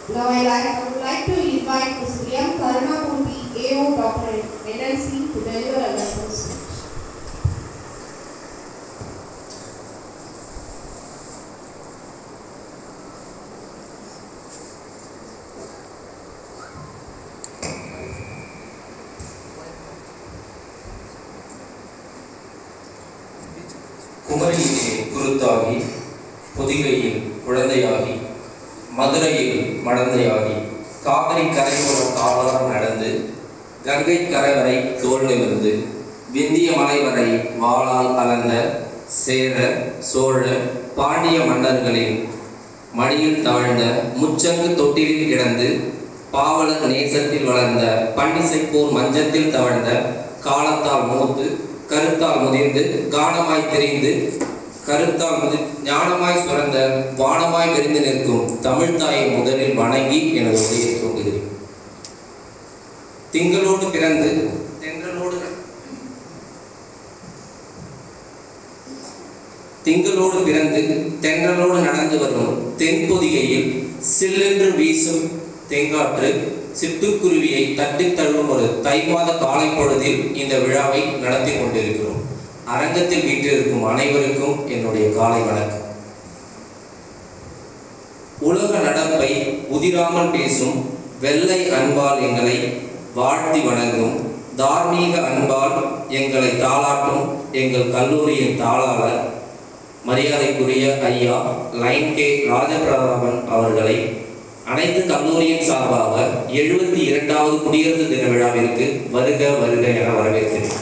Now I like, I would like to invite Mr. M. Karunamurthy, AO Doctorate, NLC, to deliver a welcome speech. குமரியிலே குருத்தாகி பொதிகையில் குழந்தையாகி மதுரையில் மடந்தையாகி காவிரி கரையோரம் காவலம் நடந்து கங்கை கரை வரை தோல் நிமிர்ந்து விந்திய மலை வரை வாளால் கலந்த சேர சோழ பாண்டிய மன்னர்களின் மடியில் தாழ்ந்த முச்சங்கு தொட்டிலில் கிடந்து பாவலர் நேசத்தில் வளர்ந்த பன்னிசைப்போர் மஞ்சத்தில் தவழ்ந்த காலத்தால் மூத்து கருத்தால் முதிர்ந்து கானமாய் தெரிந்து கருத்தால் முதி ஞானமாய் சுரந்த வானமாய் விரிந்து நிற்கும் தமிழ் தாயை முதலில் வணங்கி எனது உரையை தூங்குகிறேன் திங்களோடு பிறந்து தென்றலோடு திங்களோடு பிறந்து தென்றலோடு நடந்து வரும் தென்பொதிகையில் சில்லென்று வீசும் தெங்காற்று சிட்டுக்குருவியை தட்டித் தழுவும் ஒரு தை மாத காலை பொழுதில் இந்த விழாவை நடத்தி கொண்டிருக்கிறோம் அரங்கத்தில் வீற்றிருக்கும் அனைவருக்கும் என்னுடைய காலை வணக்கம் உலக நடப்பை உதிராமல் பேசும் வெள்ளை அன்பால் எங்களை வாழ்த்தி வணங்கும் தார்மீக அன்பால் எங்களை தாளாட்டும் எங்கள் கல்லூரியின் தாளாளர் மரியாதைக்குரிய ஐயா லைன் கே ராஜபிரதாபன் அவர்களை அனைத்து கல்லூரியின் சார்பாக எழுபத்தி இரண்டாவது குடியரசு தின விழாவிற்கு வருக வருக என வரவேற்கிறேன்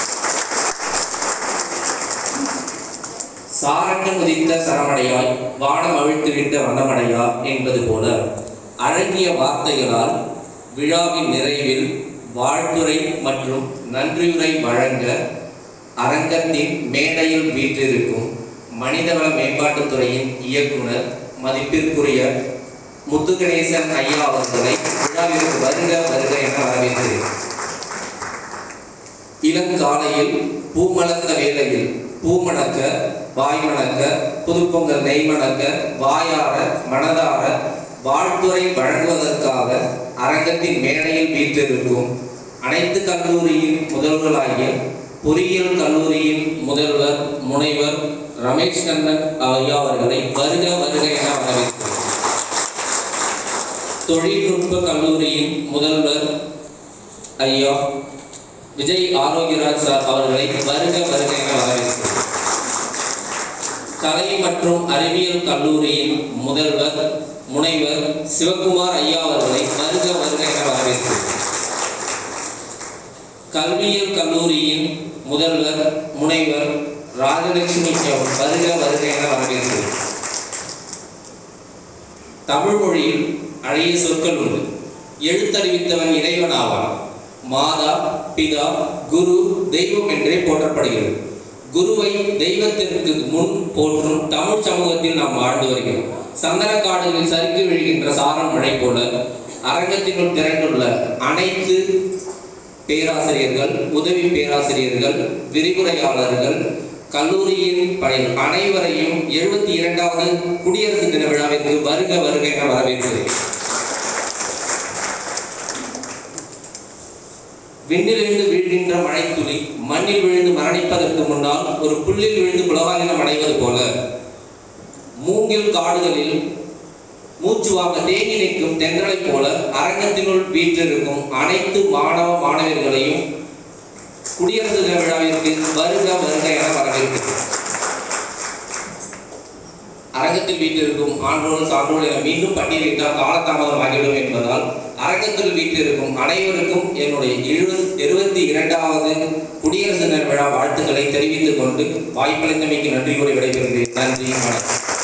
சாரண்டு முதித்த சரமடையாய் வானம் அவிழ்த்து விட்ட வண்ணமடையா என்பது போல அழகிய வார்த்தைகளால் விழாவின் நிறைவில் வாழ்த்துரை மற்றும் நன்றியுரை வழங்க அரங்கத்தின் மேடையில் வீற்றிருக்கும் மனிதவள மேம்பாட்டுத் துறையின் இயக்குனர் மதிப்பிற்குரிய முத்துகணேசன் ஐயா அவர்களை விழாவிற்கு வருக வருக என வரவேற்கிறேன் இளங்காலையில் பூமலர்ந்த வேளையில் பூமணக்க வாய் மணக்க புதுப்பொங்கல் நெய் மணக்க வாயார மனதார வாழ்த்துறை வழங்குவதற்காக அரங்கத்தின் மேடையில் வீற்றிருக்கும் அனைத்து கல்லூரியின் முதல்வர்களாகிய பொறியியல் கல்லூரியின் முதல்வர் முனைவர் ரமேஷ் கண்ணன் ஐயா அவர்களை வருக வருக என வரவேற்கிறேன் தொழில்நுட்ப கல்லூரியின் முதல்வர் ஐயா விஜய் ஆரோக்கியராஜ் சார் அவர்களை வருக வருக என வரவேற்கிறேன் கலை மற்றும் அறிவியல் கல்லூரியின் முதல்வர் முனைவர் சிவகுமார் ஐயா அவர்களை வருக வருக என வரவேற்கிறேன் கல்வியியல் கல்லூரியின் முதல்வர் முனைவர் ராஜலட்சுமி வருக வருக என வரவேற்கிறேன் தமிழ் மொழியில் அழகிய சொற்கள் உண்டு எழுத்தறிவித்தவன் இறைவன் ஆவான் மாதா பிதா குரு தெய்வம் என்றே போற்றப்படுகிறது குருவை தெய்வத்திற்கு முன் போற்றும் தமிழ் சமூகத்தில் நாம் வாழ்ந்து வருகிறோம் சந்தன காடுகளில் சறுக்கி விழுகின்ற சாரல் மழை போல அரங்கத்தினுள் திரண்டுள்ள அனைத்து பேராசிரியர்கள் உதவி பேராசிரியர்கள் விரிவுரையாளர்கள் கல்லூரியின் பணி அனைவரையும் எழுபத்தி இரண்டாவது குடியரசு தின விழாவிற்கு வருக வருக என வரவேற்கிறேன் விண்ணிலிருந்து வீழ்கின்ற மழைத்துளி மண்ணில் விழுந்து மரணிப்பதற்கு முன்னால் ஒரு புல்லில் விழுந்து புலகாலினம் அடைவது போல மூங்கில் காடுகளில் மூச்சு வாங்க தேங்கி நிற்கும் தென்றலைப் போல அரங்கத்தினுள் வீற்றிருக்கும் அனைத்து மாணவ மாணவியர்களையும் குடியரசு தின விழாவிற்கு வருக வருக என வரவேற்கிறேன் அரங்கத்தில் வீட்டிற்கும் ஆண்டோடு சான்றோடு என மீண்டும் பட்டியலிட்டால் காலதாமதம் ஆகிவிடும் என்பதால் அரங்கத்தில் வீட்டிற்கும் அனைவருக்கும் என்னுடைய எழுபது இருபத்தி இரண்டாவது குடியரசு தின விழா வாழ்த்துக்களை தெரிவித்துக் கொண்டு வாய்ப்பளித்தமைக்கு நன்றி கூறி விடைபெறுகிறேன் நன்றி வணக்கம்